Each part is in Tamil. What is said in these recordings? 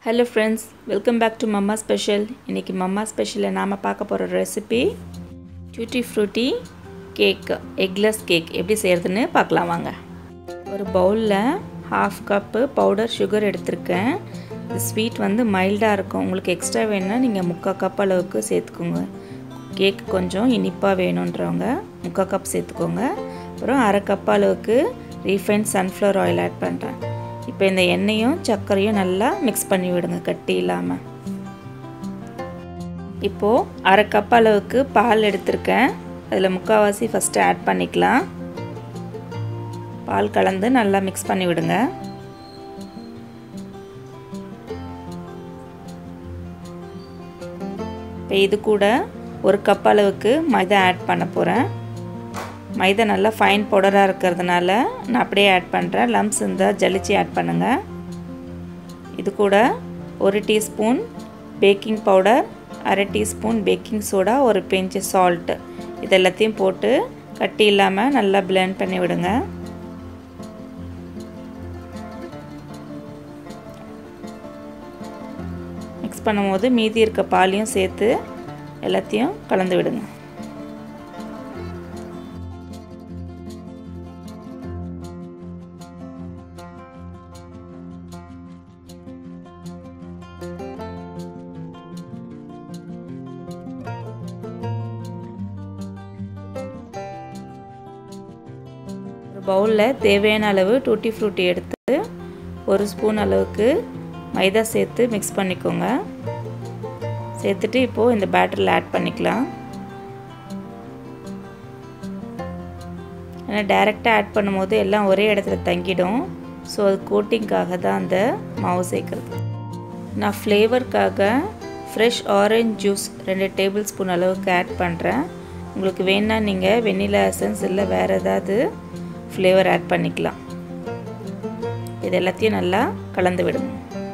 hello friends welcome back to mamma special இன்றைக்கி மம்மா ஸ்பெஷலில் நாம் பார்க்க போகிற recipe tutti frutti cake eggless cake எப்படி செய்கிறதுன்னு பார்க்கலாம் வாங்க ஒரு பவுலில் ஹாஃப் கப்பு பவுடர் சுகர் எடுத்திருக்கேன் ஸ்வீட் வந்து மைல்டாக இருக்கும் உங்களுக்கு எக்ஸ்ட்ரா வேணும்னா நீங்கள் முக்கால் கப் அளவுக்கு சேர்த்துக்கோங்க கேக் கொஞ்சம் இனிப்பாக வேணுன்றவங்க முக்கால் கப் சேர்த்துக்கோங்க அப்புறம் அரை கப் அளவுக்கு ரீஃபைண்ட் சன்ஃப்ளவர் ஆயில் ஆட் பண்ணுறேன் இப்போ இந்த எண்ணெயும் சர்க்கரையும் நல்லா மிக்ஸ் பண்ணி விடுங்க கட்டி இல்லாமல் இப்போது அரை கப் அளவுக்கு பால் எடுத்திருக்கேன் அதில் முக்கால்வாசி ஃபஸ்ட்டு ஆட் பண்ணிக்கலாம் பால் கலந்து நல்லா மிக்ஸ் பண்ணி விடுங்க இப்போ இது கூட ஒரு கப் அளவுக்கு மைதா ஆட் பண்ண போகிறேன் மைதா நல்லா ஃபைன் பவுடராக இருக்கிறதுனால நான் அப்படியே ஆட் பண்ணுறேன் லம்ஸ் இருந்தால் ஜலிச்சு ஆட் பண்ணுங்கள் இது கூட ஒரு டீஸ்பூன் பேக்கிங் பவுடர் அரை டீஸ்பூன் பேக்கிங் சோடா ஒரு பெஞ்சு சால்ட்டு இது எல்லாத்தையும் போட்டு கட்டி இல்லாமல் நல்லா பிளெண்ட் பண்ணி விடுங்க மிக்ஸ் பண்ணும்போது மீதி இருக்க பாலையும் சேர்த்து எல்லாத்தையும் கலந்து விடுங்க ஒரு பவுலில் தேவையான அளவு டூட்டி ஃப்ரூட்டி எடுத்து ஒரு ஸ்பூன் அளவுக்கு மைதா சேர்த்து மிக்ஸ் பண்ணிக்கோங்க சேர்த்துட்டு இப்போது இந்த பேட்டரில் ஆட் பண்ணிக்கலாம் ஏன்னா டைரெக்டாக ஆட் பண்ணும்போது எல்லாம் ஒரே இடத்துல தங்கிடும் ஸோ அது கோட்டிங்காக தான் அந்த மாவு சேர்க்குறது நான் ஃப்ளேவருக்காக ஃப்ரெஷ் ஆரஞ்ச் ஜூஸ் ரெண்டு டேபிள் ஸ்பூன் அளவுக்கு ஆட் பண்ணுறேன் உங்களுக்கு வேணா நீங்கள் வெண்ணிலா எசன்ஸ் இல்லை வேறு ஏதாவது ஃப்ளேவர் ஆட் பண்ணிக்கலாம் இது எல்லாத்தையும் நல்லா கலந்து விடுங்க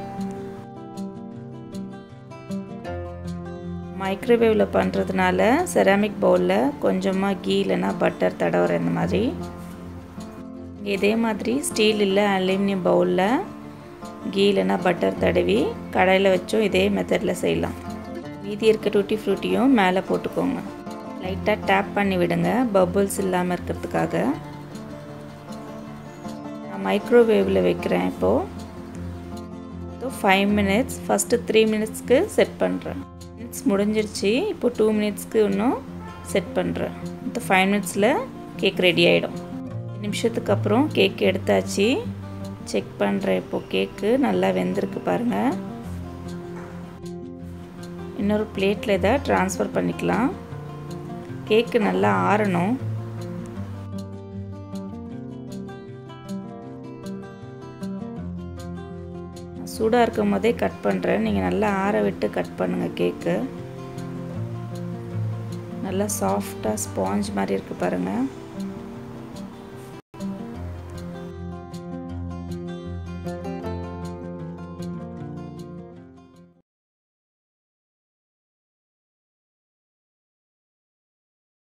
மைக்ரோவேவில் பண்ணுறதுனால செராமிக் பவுலில் கொஞ்சமாக கீ இல்லைன்னா பட்டர் தடவுற இந்த மாதிரி இதே மாதிரி ஸ்டீல் இல்லை அலுமினியம் பவுலில் கீ இல்லைன்னா பட்டர் தடவி கடையில் வச்சும் இதே மெத்தடில் செய்யலாம் மீதி இருக்க டூட்டி ஃப்ரூட்டியும் மேலே போட்டுக்கோங்க லைட்டாக டேப் பண்ணி விடுங்க பபுள்ஸ் இல்லாமல் இருக்கிறதுக்காக நான் மைக்ரோவேவில் வைக்கிறேன் இப்போது ஃபைவ் மினிட்ஸ் ஃபஸ்ட்டு த்ரீ மினிட்ஸ்க்கு செட் பண்ணுறேன் மினிட்ஸ் முடிஞ்சிருச்சு இப்போது டூ மினிட்ஸ்க்கு இன்னும் செட் பண்ணுறேன் இந்த ஃபைவ் மினிட்ஸில் கேக் ரெடி ஆகிடும் நிமிஷத்துக்கு அப்புறம் கேக் எடுத்தாச்சு செக் பண்ணுறேன் இப்போது கேக்கு நல்லா வெந்திருக்கு பாருங்கள் இன்னொரு பிளேட்டில் இதை ட்ரான்ஸ்ஃபர் பண்ணிக்கலாம் கேக்கு நல்லா ஆறணும் சூடாக இருக்கும் போதே கட் பண்ணுறேன் நீங்கள் நல்லா ஆற விட்டு கட் பண்ணுங்கள் கேக்கு நல்லா சாஃப்டாக ஸ்பாஞ்ச் மாதிரி இருக்குது பாருங்கள்